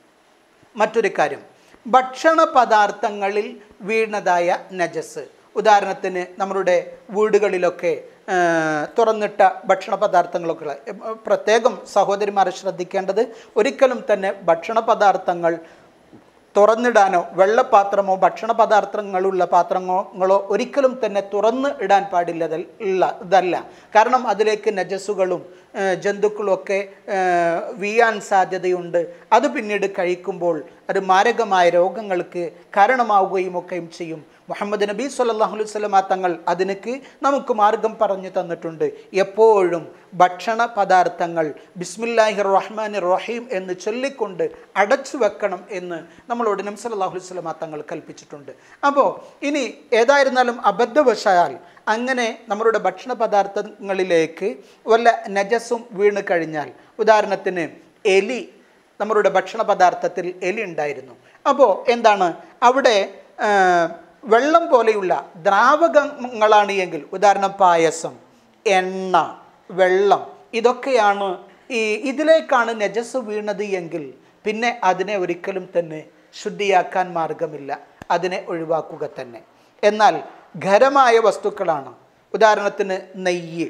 മറ്റൊരു കാര്യം ഭക്ഷണ പദാർത്ഥങ്ങളിൽ വീണതായ നജസ് ഉദാഹരണത്തിന് നമ്മളുടെ വീടുകളിലൊക്കെ ആ, തുറന്നിട്ട ഭക്ഷണ പദാർത്ഥങ്ങളൊക്കെ ഉള്ള- എ, പ്രത്യേകം സഹോദരിമാരെ ശ്രദ്ധിക്കേണ്ടത് ഒരിക്കലും തന്നെ ഭക്ഷണ പദാർത്ഥങ്ങൾ തുറന്നിടാനോ വെള്ളപാത്രമോ ഭക്ഷണ പദാർത്ഥങ്ങളുള്ള പാത്രങ്ങളോ ഒരിക്കലും തന്നെ തുറന്ന് ഇടാൻ പാടില്ലത ഇല്ല ഇതല്ല കാരണം അതിലേക്ക് നജസ്സുകളും ഏഹ്, ജന്തുക്കളും ഒക്കെ ഏഹ്, വീഴാൻ സാധ്യതയുണ്ട് അത് പിന്നീട് കഴിക്കുമ്പോൾ അത് മാരകമായ രോഗങ്ങൾക്ക് കാരണമാവുകയും ഒക്കെയും ചെയ്യും മുഹമ്മദ് നബി സല്ലല്ലാഹു അലൈഹി വസല്ലമ തങ്ങൾ അതിനക്ക് നമുക്ക് മാർഗം പറഞ്ഞു തന്നിട്ടുണ്ട് എപ്പോഴും ഭക്ഷണ പദാർത്ഥങ്ങൾ ബിസ്മില്ലാഹി റഹ്മാൻ റഹീം എന്ന് ചൊല്ലിക്കൊണ്ട് അടച്ചു വെക്കണം എന്ന് നമ്മളോട് നബി സല്ലല്ലാഹു അലൈഹി വസല്ലമ തങ്ങൾ കൽപ്പിച്ചിട്ടുണ്ട് അപ്പോൾ ഇനി ഏതായിരുന്നാലും അബദ്ധവശാൽ അങ്ങനെ നമ്മളുടെ ഭക്ഷണ പദാർത്ഥങ്ങളിലേക്ക് വല്ല നജസ്സും വീണ് കഴിഞ്ഞാൽ ഉദാഹരണത്തിന് എലി നമ്മളുടെ ഭക്ഷണ പദാർത്ഥത്തിൽ എലി ഉണ്ടായിരുന്നു അപ്പോൾ എന്താണ് അവിടെ ആ, വെള്ളം പോലെയുള്ള ദ്രാവകങ്ങളാണ് എങ്കിൽ ഉദാഹരണം പായസം എണ്ണ വെള്ളം ഇതൊക്കെയാണ് ഈ ഇതിലേക്കാണ് നജസ് വീണത് എങ്കിൽ പിന്നെ അതിനെ ഒരിക്കലും തന്നെ ശുദ്ധിയാക്കാൻ മാർഗമില്ല അതിനെ ഒഴിവാക്കുക തന്നെ എന്നാൽ ഖരമായ വസ്തുക്കളാണ് ഉദാഹരണത്തിന് നെയ്യ്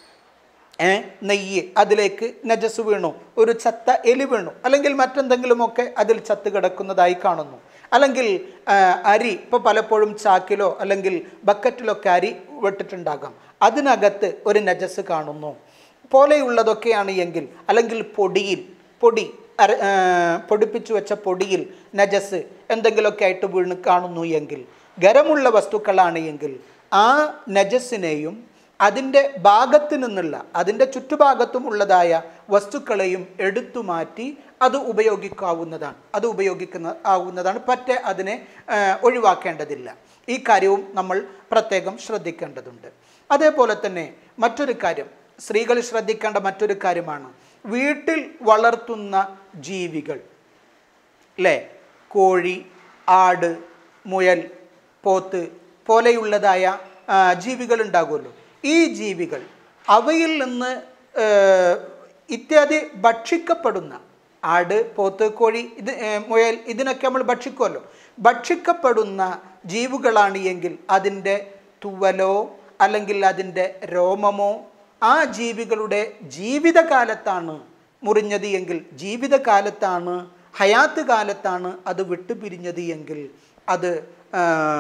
ഏ നെയ്യ് അതിലേക്ക് നജസ് വീണു ഒരു ചത്ത എലി വീണു അല്ലെങ്കിൽ മറ്റെന്തെങ്കിലുമൊക്കെ അതിൽ ചത്ത് കിടക്കുന്നതായി കാണുന്നു അല്ലെങ്കിൽ ആ, അരി ഇപ്പോൾ പലപ്പോഴും ചാക്കിലോ അല്ലെങ്കിൽ ബക്കറ്റിലൊക്കെ അരി വെട്ടിട്ടുണ്ടാകാം അതിനകത്ത് ഒരു നജസ് കാണുന്നു പോലെയുള്ളതൊക്കെയാണ് എങ്കിൽ അല്ലെങ്കിൽ പൊടിയിൽ പൊടി അര ആ, പൊടിപ്പിച്ചു വെച്ച പൊടിയിൽ നജസ് എന്തെങ്കിലുമൊക്കെ ആയിട്ട് വീണ് കാണുന്നു എങ്കിൽ ഗരമുള്ള വസ്തുക്കളാണ് എങ്കിൽ ആ നജസ്സിനെയും അതിൻ്റെ ഭാഗത്ത് നിന്നുള്ള അതിൻ്റെ ചുറ്റുഭാഗത്തും ഉള്ളതായ വസ്തുക്കളെയും എടുത്തു മാറ്റി അത് ഉപയോഗിക്കാവുന്നതാണ് അത് ഉപയോഗിക്കുന്ന ആവുന്നതാണ് പറ്റേ അതിനെ ആ, ഒഴിവാക്കേണ്ടതില്ല ഈ കാര്യവും നമ്മൾ പ്രത്യേകം ശ്രദ്ധിക്കേണ്ടതുണ്ട് അതേപോലെ തന്നെ മറ്റൊരു കാര്യം സ്ത്രീകൾ ശ്രദ്ധിക്കേണ്ട മറ്റൊരു കാര്യമാണ് വീട്ടിൽ വളർത്തുന്ന ജീവികൾ അല്ലേ കോഴി ആട് മുയൽ പോത്ത് പോലെയുള്ളതായ ആ, ജീവികൾ ഉണ്ടാകുമല്ലോ ഈ ജീവികൾ അവയിൽ നിന്ന് ആ, ഇത്യാദി ഭക്ഷിക്കപ്പെടുന്ന ആട് പോത്ത് കോഴി ഇത് ഏ, മുയൽ ഇതിനൊക്കെ നമ്മൾ ഭക്ഷിക്കുമല്ലോ ഭക്ഷിക്കപ്പെടുന്ന ജീവികളാണ് എങ്കിൽ അതിൻ്റെ തുവലോ അല്ലെങ്കിൽ അതിൻ്റെ രോമമോ ആ ജീവികളുടെ ജീവിതകാലത്താണ് മുറിഞ്ഞത് എങ്കിൽ ജീവിതകാലത്താണ് ഹയാത്ത് കാലത്താണ് അത് വിട്ടുപിരിഞ്ഞത് എങ്കിൽ അത് ആ,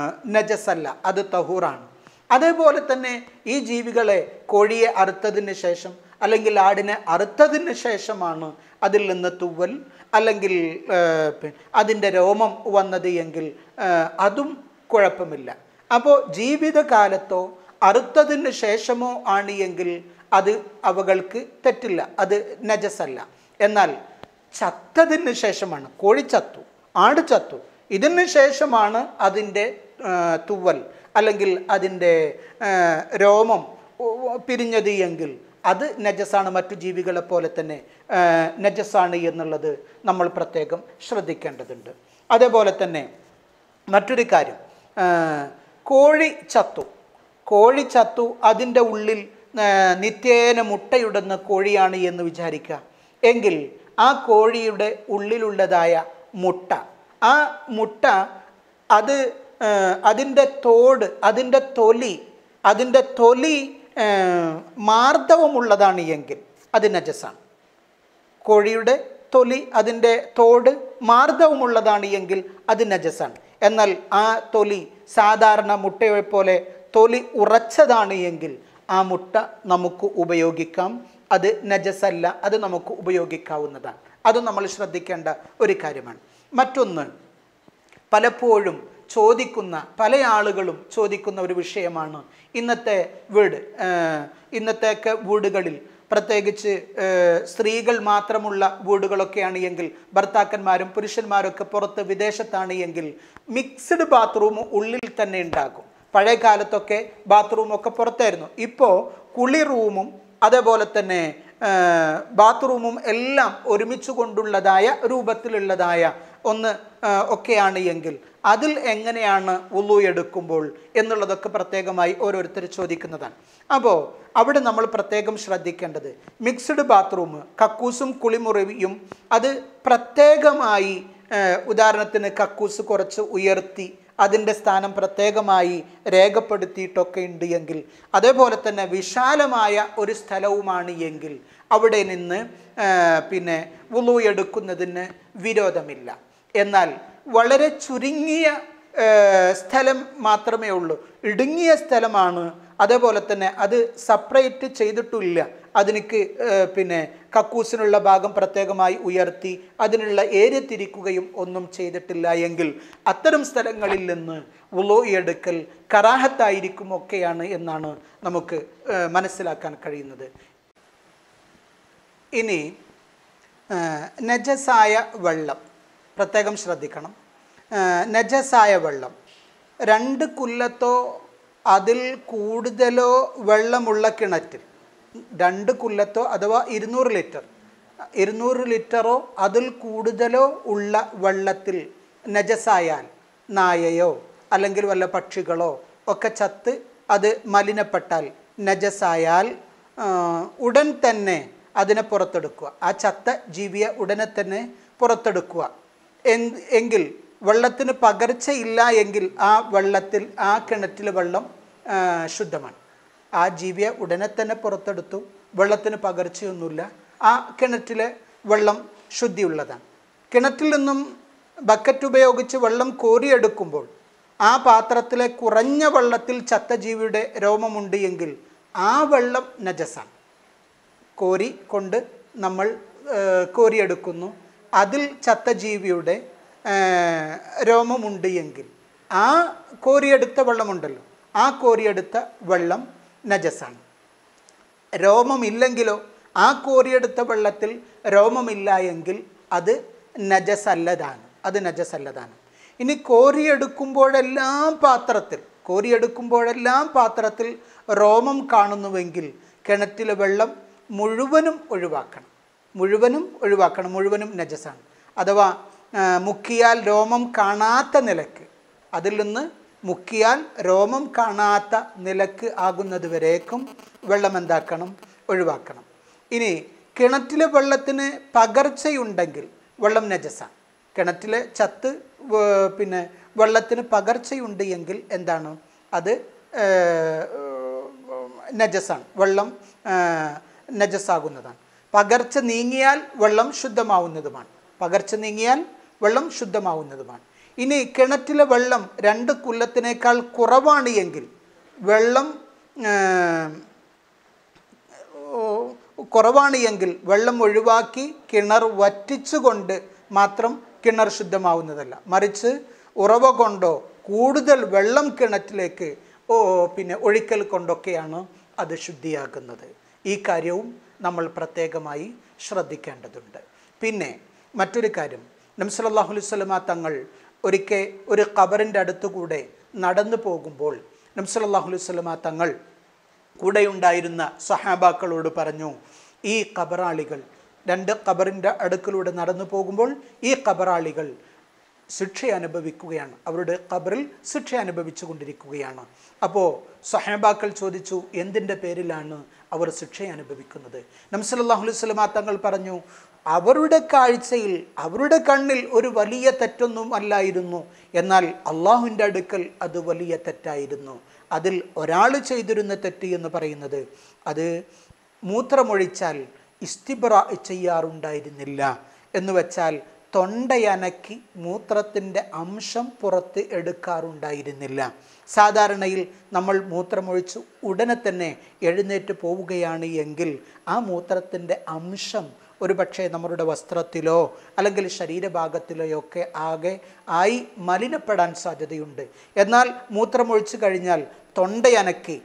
നജസല്ല അത് തഹൂറാണ് അതേപോലെ തന്നെ ഈ ജീവികളെ കോഴിയെ അറുത്തതിന് ശേഷം അല്ലെങ്കിൽ ആടിനെ അറുത്തതിന് ശേഷമാണ് അതിൽ നിന്ന് തുവൽ അല്ലെങ്കിൽ ആ, പി- അതിൻ്റെ രോമം വന്നത് എങ്കിൽ ആ, അതും കുഴപ്പമില്ല അപ്പോൾ ജീവിതകാലത്തോ അറുത്തതിന് ശേഷമോ ആണ് എങ്കിൽ അത് അവകൾക്ക് തെറ്റില്ല അത് നജസല്ല എന്നാൽ ചത്തതിന് ശേഷമാണ് കോഴി ചത്തു ആട് ചത്തു ഇതിന് ശേഷമാണ് അതിൻ്റെ ആ, തുവൽ അല്ലെങ്കിൽ അതിൻ്റെ ആ, രോമം ഉ- ഉ- പിരിഞ്ഞത് എങ്കിൽ അത് നജസാണ് മറ്റു ജീവികളെ പോലെ തന്നെ ആ, നജസാണ് എന്നുള്ളത് നമ്മൾ പ്രത്യേകം ശ്രദ്ധിക്കേണ്ടതുണ്ട് അതേപോലെ തന്നെ മറ്റൊരു കാര്യം ആ, കോഴി ചത്തു കോഴി ചത്തു അതിൻ്റെ ഉള്ളിൽ ആ, നിത്യേന മുട്ടയിടുന്ന കോഴിയാണ് എന്ന് വിചാരിക്കുക എങ്കിൽ ആ കോഴിയുടെ ഉള്ളിലുള്ളതായ മുട്ട ആ മുട്ട അത് ആ, അതിൻ്റെ തോട് അതിൻ്റെ തൊലി അതിൻ്റെ തൊലി ആ, മാർദ്ദവമുള്ളതാണ് എങ്കിൽ അത് നജസാണ് കോഴിയുടെ തൊലി അതിൻ്റെ തോട് മാർദ്ദവമുള്ളതാണ് എങ്കിൽ അത് നജസാണ് എന്നാൽ ആ തൊലി സാധാരണ മുട്ടയെ പോലെ തൊലി ഉറച്ചതാണ് എങ്കിൽ ആ മുട്ട നമുക്ക് ഉപയോഗിക്കാം അത് നജസല്ല അത് നമുക്ക് ഉപയോഗിക്കാവുന്നതാണ് അത് നമ്മൾ ശ്രദ്ധിക്കേണ്ട ഒരു കാര്യമാണ് മറ്റൊന്ന് പലപ്പോഴും ചോദിക്കുന്ന പല ആളുകളും ചോദിക്കുന്ന ഒരു വിഷയമാണ് ഇന്നത്തെ വീട് ഏഹ് ഇന്നത്തെയൊക്കെ വീടുകളിൽ പ്രത്യേകിച്ച് ഏഹ് സ്ത്രീകൾ മാത്രമുള്ള വീടുകളൊക്കെയാണ് എങ്കിൽ ഭർത്താക്കന്മാരും പുരുഷന്മാരൊക്കെ പുറത്ത് വിദേശത്താണ് എങ്കിൽ മിക്സ്ഡ് ബാത്റൂം ഉള്ളിൽ തന്നെ ഉണ്ടാകും പഴയ കാലത്തൊക്കെ ബാത്റൂമൊക്കെ പുറത്തായിരുന്നു ഇപ്പോൾ കുളി റൂമും അതേപോലെ തന്നെ ഏഹ് ബാത്റൂമും എല്ലാം ഒരുമിച്ച് കൊണ്ടുള്ളതായ രൂപത്തിലുള്ളതായ ഒന്ന് ആ, ഒക്കെയാണ് എങ്കിൽ അതിൽ എങ്ങനെയാണ് ഉള്ളു എടുക്കുമ്പോൾ എന്നുള്ളതൊക്കെ പ്രത്യേകമായി ഓരോരുത്തർ ചോദിക്കുന്നതാണ് അപ്പോൾ അവിടെ നമ്മൾ പ്രത്യേകം ശ്രദ്ധിക്കേണ്ടത് മിക്സ്ഡ് ബാത്റൂം കക്കൂസും കുളിമുറിയും അത് പ്രത്യേകമായി ആ, ഉദാഹരണത്തിന് കക്കൂസ് കുറച്ച് ഉയർത്തി അതിൻ്റെ സ്ഥാനം പ്രത്യേകമായി രേഖപ്പെടുത്തിയിട്ടൊക്കെ ഉണ്ട് എങ്കിൽ അതേപോലെ തന്നെ വിശാലമായ ഒരു സ്ഥലവുമാണ് എങ്കിൽ അവിടെ നിന്ന് ആ, പിന്നെ വുളു എടുക്കുന്നതിന് വിരോധമില്ല എന്നാൽ വളരെ ചുരുങ്ങിയ ആ, സ്ഥലം മാത്രമേ ഉള്ളൂ ഇടുങ്ങിയ സ്ഥലമാണ് അതേപോലെ തന്നെ അത് സെപ്പറേറ്റ് ചെയ്തിട്ടില്ല അതിനിക്ക് ആ, പിന്നെ കക്കൂസിനുള്ള ഭാഗം പ്രത്യേകമായി ഉയർത്തി അതിനുള്ള ഏരിയ തിരിക്കുകയും ഒന്നും ചെയ്തിട്ടില്ല എങ്കിൽ അത്തരം സ്ഥലങ്ങളിൽ നിന്ന് ഉളോ എടുക്കൽ കറാഹത്തായിരിക്കും ഒക്കെയാണ് എന്നാണ് നമുക്ക് ആ, മനസ്സിലാക്കാൻ കഴിയുന്നത് ഇനി ആ, നജസായ വെള്ളം പ്രത്യേകം ശ്രദ്ധിക്കണം ആ, നജസായ വെള്ളം രണ്ട് കുല്ലത്തോ അതിൽ കൂടുതലോ വെള്ളമുള്ള കിണറ്റിൽ രണ്ട് കുല്ലത്തോ അഥവാ ഇരുന്നൂറ് ലിറ്റർ ഇരുന്നൂറ് ലിറ്ററോ അതിൽ കൂടുതലോ ഉള്ള വെള്ളത്തിൽ നജസായാൽ നായയോ അല്ലെങ്കിൽ വല്ല പക്ഷികളോ ഒക്കെ ചത്ത് അത് മലിനപ്പെട്ടാൽ നജസായാൽ ആ, ഉടൻ തന്നെ അതിനെ പുറത്തെടുക്കുക ആ ചത്ത ജീവിയെ ഉടനെ തന്നെ പുറത്തെടുക്കുക എന്ത് എങ്കിൽ വെള്ളത്തിന് പകർച്ചയില്ല എങ്കിൽ ആ വെള്ളത്തിൽ ആ കിണറ്റിലെ വെള്ളം ആ, ശുദ്ധമാണ് ആ ജീവിയെ ഉടനെ തന്നെ പുറത്തെടുത്തു വെള്ളത്തിന് പകർച്ചയൊന്നുമില്ല ആ കിണറ്റിലെ വെള്ളം ശുദ്ധിയുള്ളതാണ് കിണറ്റിൽ നിന്നും ബക്കറ്റ് ഉപയോഗിച്ച് വെള്ളം കോരിയെടുക്കുമ്പോൾ ആ പാത്രത്തിലെ കുറഞ്ഞ വെള്ളത്തിൽ ചത്ത ജീവിയുടെ രോമമുണ്ട് എങ്കിൽ ആ വെള്ളം നജസാണ് കോരി കൊണ്ട് നമ്മൾ ആ, കോരിയെടുക്കുന്നു അതിൽ ചത്ത ജീവിയുടെ ആ, രോമമുണ്ട് എങ്കിൽ ആ കോരിയെടുത്ത വെള്ളമുണ്ടല്ലോ ആ കോരിയെടുത്ത വെള്ളം നജസാണ് രോമമില്ലെങ്കിലോ ആ കോരിയെടുത്ത വെള്ളത്തിൽ രോമമില്ല എങ്കിൽ അത് നജസല്ലതാണ് അത് നജസല്ലതാണ് ഇനി കോരിയെടുക്കുമ്പോഴെല്ലാം പാത്രത്തിൽ കോരിയെടുക്കുമ്പോഴെല്ലാം പാത്രത്തിൽ രോമം കാണുന്നുവെങ്കിൽ കിണറ്റിലെ വെള്ളം മുഴുവനും ഒഴിവാക്കണം മുഴുവനും ഒഴിവാക്കണം മുഴുവനും നജസാണ് അഥവാ ആ, മുക്കിയാൽ രോമം കാണാത്ത നിലക്ക് അതിൽ നിന്ന് മുക്കിയാൽ രോമം കാണാത്ത നിലക്ക് ആകുന്നത് വരേക്കും വെള്ളം എന്താക്കണം ഒഴിവാക്കണം ഇനി കിണറ്റിലെ വെള്ളത്തിന് പകർച്ചയുണ്ടെങ്കിൽ വെള്ളം നജസാണ് കിണറ്റിലെ ചത്ത് വേ- പിന്നെ വെള്ളത്തിന് പകർച്ചയുണ്ട് എങ്കിൽ എന്താണ് അത് നജസാണ് വെള്ളം ആ, നജസാകുന്നതാണ് പകർച്ച നീങ്ങിയാൽ വെള്ളം ശുദ്ധമാവുന്നതുമാണ് പകർച്ച നീങ്ങിയാൽ വെള്ളം ശുദ്ധമാവുന്നതുമാണ് ഇനി കിണറ്റിലെ വെള്ളം രണ്ട് കുല്ലത്തിനേക്കാൾ കുറവാണ് എങ്കിൽ വെള്ളം ആ, ഓ, കുറവാണ് എങ്കിൽ വെള്ളം ഒഴിവാക്കി കിണർ വറ്റിച്ചുകൊണ്ട് മാത്രം കിണർ ശുദ്ധമാവുന്നതല്ല മറിച്ച് ഉറവ കൊണ്ടോ കൂടുതൽ വെള്ളം കിണറ്റിലേക്ക് ഓ പിന്നെ ഒഴിക്കൽ കൊണ്ടൊക്കെയാണ് അത് ശുദ്ധിയാകുന്നത് ഈ കാര്യവും നമ്മൾ പ്രത്യേകമായി ശ്രദ്ധിക്കേണ്ടതുണ്ട് പിന്നെ മറ്റൊരു കാര്യം നംസലല്ലാഹു അലൈഹി സ്വലമ തങ്ങൾ ഒരിക്കൽ ഒരു ഖബറിൻ്റെ അടുത്തുകൂടെ നടന്നു പോകുമ്പോൾ നംസലല്ലാഹു അലൈഹി സ്വലമ തങ്ങൾ കൂടെയുണ്ടായിരുന്ന സഹാബാക്കളോട് പറഞ്ഞു ഈ കബറാളികൾ രണ്ട് കബറിൻ്റെ അടുക്കിലൂടെ നടന്നു പോകുമ്പോൾ ഈ കബറാളികൾ ശിക്ഷ അനുഭവിക്കുകയാണ് അവരുടെ ഖബറിൽ ശിക്ഷ അനുഭവിച്ചു കൊണ്ടിരിക്കുകയാണ് അപ്പോൾ സഹാബാക്കൾ ചോദിച്ചു എന്തിൻ്റെ പേരിലാണ് അവർ ശിക്ഷ അനുഭവിക്കുന്നത് നംസലല്ലാഹു അലൈഹി സ്വലമാ തങ്ങൾ പറഞ്ഞു അവരുടെ കാഴ്ചയിൽ അവരുടെ കണ്ണിൽ ഒരു വലിയ തെറ്റൊന്നും അല്ലായിരുന്നു എന്നാൽ അള്ളാഹുവിൻ്റെ അടുക്കൽ അത് വലിയ തെറ്റായിരുന്നു അതിൽ ഒരാൾ ചെയ്തിരുന്ന തെറ്റ് എന്ന് പറയുന്നത് അത് മൂത്രമൊഴിച്ചാൽ ഇസ്തിബ്ര ചെയ്യാറുണ്ടായിരുന്നില്ല എന്ന് വെച്ചാൽ തൊണ്ടയനക്കി മൂത്രത്തിൻ്റെ അംശം പുറത്ത് എടുക്കാറുണ്ടായിരുന്നില്ല സാധാരണയിൽ നമ്മൾ മൂത്രമൊഴിച്ച് ഉടനെ തന്നെ എഴുന്നേറ്റ് പോവുകയാണ് എങ്കിൽ ആ മൂത്രത്തിൻ്റെ അംശം ഒരു പക്ഷേ നമ്മുടെ വസ്ത്രത്തിലോ അല്ലെങ്കിൽ ശരീരഭാഗത്തിലോ ഒക്കെ ആകെ ആയി മലിനപ്പെടാൻ സാധ്യതയുണ്ട് എന്നാൽ മൂത്രമൊഴിച്ച് കഴിഞ്ഞാൽ തൊണ്ടയനക്കി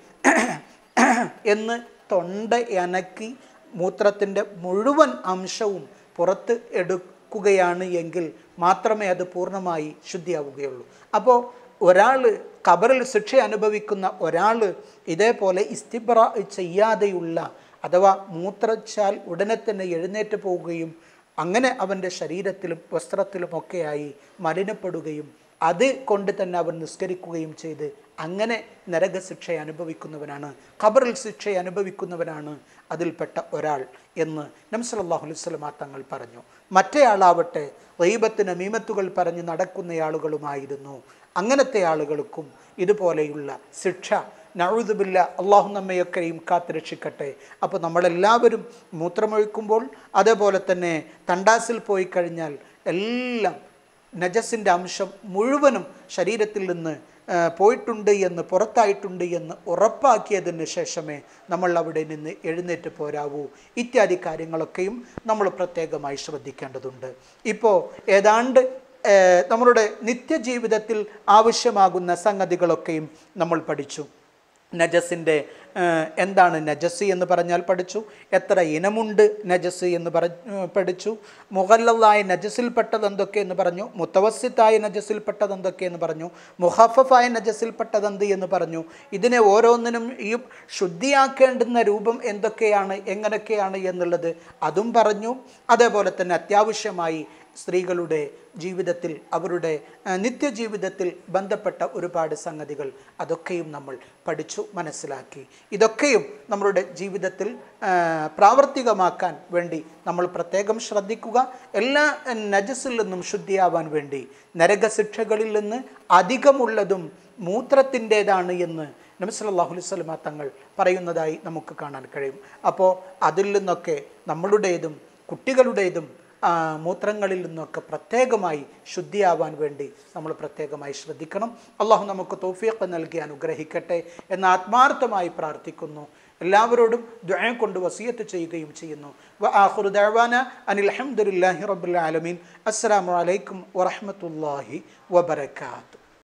എന്ന് തൊണ്ടയനക്കി മൂത്രത്തിൻ്റെ മുഴുവൻ അംശവും പുറത്ത് എടുക്കുകയാണ് എങ്കിൽ മാത്രമേ അത് പൂർണ്ണമായി ശുദ്ധിയാവുകയുള്ളൂ അപ്പോൾ ഒരാൾ ഖബറിൽ ശിക്ഷ അനുഭവിക്കുന്ന ഒരാൾ ഇതേപോലെ ഇസ്തിബ്ര ചെയ്യാതെയുള്ള അഥവാ മൂത്രച്ചാൽ ഉടനെ തന്നെ എഴുന്നേറ്റ് പോവുകയും അങ്ങനെ അവൻ്റെ ശരീരത്തിലും വസ്ത്രത്തിലുമൊക്കെയായി മലിനപ്പെടുകയും അത് കൊണ്ട് തന്നെ അവൻ നിസ്കരിക്കുകയും ചെയ്ത് അങ്ങനെ നരകശിക്ഷ അനുഭവിക്കുന്നവനാണ് ഖബറിൽ ശിക്ഷ അനുഭവിക്കുന്നവനാണ് അതിൽപ്പെട്ട ഒരാൾ എന്ന് നംസലല്ലാഹു അലൈഹി സ്വലമാ തങ്ങൾ പറഞ്ഞു മറ്റേയാളാവട്ടെ റീബത്തിന് മീമത്തുകൾ പറഞ്ഞ് നടക്കുന്നയാളുകളുമായിരുന്നു അങ്ങനത്തെ ആളുകൾക്കും ഇതുപോലെയുള്ള ശിക്ഷ നഴുതുബില്ല അള്ളാഹു നമ്മയൊക്കെയും കാത്തുരക്ഷിക്കട്ടെ അപ്പോൾ നമ്മളെല്ലാവരും മൂത്രമൊഴിക്കുമ്പോൾ അതേപോലെ തന്നെ തണ്ടാസിൽ പോയി കഴിഞ്ഞാൽ എല്ലാം നജസിൻ്റെ അംശം മുഴുവനും ശരീരത്തിൽ നിന്ന് ആ, പോയിട്ടുണ്ട് എന്ന് പുറത്തായിട്ടുണ്ട് എന്ന് ഉറപ്പാക്കിയതിന് ശേഷമേ നമ്മൾ അവിടെ നിന്ന് എഴുന്നേറ്റ് പോരാവൂ ഇത്യാദി കാര്യങ്ങളൊക്കെയും നമ്മൾ പ്രത്യേകമായി ശ്രദ്ധിക്കേണ്ടതുണ്ട് ഇപ്പോൾ ഏതാണ്ട് ആ, നമ്മളുടെ നിത്യജീവിതത്തിൽ ആവശ്യമാകുന്ന സംഗതികളൊക്കെയും നമ്മൾ പഠിച്ചു നജസിൻ്റെ എന്താണ് നജസ് എന്ന് പറഞ്ഞാൽ പഠിച്ചു എത്ര ഇനമുണ്ട് നജസ് എന്ന് പറ ഏഹ് പഠിച്ചു മുഹല്ലലായ നജസിൽപ്പെട്ടത് എന്തൊക്കെ എന്ന് പറഞ്ഞു മുത്തവസിത്തായ നജസിൽപ്പെട്ടത് എന്തൊക്കെ എന്ന് പറഞ്ഞു മുഹഫഫായ നജസിൽപ്പെട്ടത് എന്ത് എന്ന് പറഞ്ഞു ഇതിനെ ഓരോന്നിനും ഈ ശുദ്ധിയാക്കേണ്ടുന്ന രൂപം എന്തൊക്കെയാണ് എങ്ങനെയൊക്കെയാണ് എന്നുള്ളത് അതും പറഞ്ഞു അതേപോലെ തന്നെ അത്യാവശ്യമായി സ്ത്രീകളുടെ ജീവിതത്തിൽ അവരുടെ ആ, നിത്യജീവിതത്തിൽ ബന്ധപ്പെട്ട ഒരുപാട് സംഗതികൾ അതൊക്കെയും നമ്മൾ പഠിച്ചു മനസ്സിലാക്കി ഇതൊക്കെയും നമ്മളുടെ ജീവിതത്തിൽ ആ, പ്രാവർത്തികമാക്കാൻ വേണ്ടി നമ്മൾ പ്രത്യേകം ശ്രദ്ധിക്കുക എല്ലാ ആ, നജസിൽ നിന്നും ശുദ്ധിയാവാൻ വേണ്ടി നരകശിക്ഷകളിൽ നിന്ന് അധികമുള്ളതും മൂത്രത്തിൻ്റേതാണ് എന്ന് നബി സല്ലല്ലാഹു അലൈഹി വസല്ലമ തങ്ങൾ പറയുന്നതായി നമുക്ക് കാണാൻ കഴിയും അപ്പോൾ അതിൽ നിന്നൊക്കെ നമ്മളുടേതും കുട്ടികളുടേതും ആ, മൂത്രങ്ങളിൽ നിന്നൊക്കെ പ്രത്യേകമായി ശുദ്ധിയാവാൻ വേണ്ടി നമ്മൾ പ്രത്യേകമായി ശ്രദ്ധിക്കണം അള്ളാഹു നമുക്ക് തൗഫീഖ് നൽകി അനുഗ്രഹിക്കട്ടെ എന്ന് ആത്മാർത്ഥമായി പ്രാർത്ഥിക്കുന്നു എല്ലാവരോടും ദ്വയ കൊണ്ട് വസിയത്ത് ചെയ്യുകയും ചെയ്യുന്നു വ ആഖിറു ദഅവാന അനിൽ ഹംദുലില്ലാഹി റബ്ബിൽ ആലമീൻ അസ്സലാമു അലൈക്കും വറഹ്മത്തുള്ളാഹി വബറകാതുഹു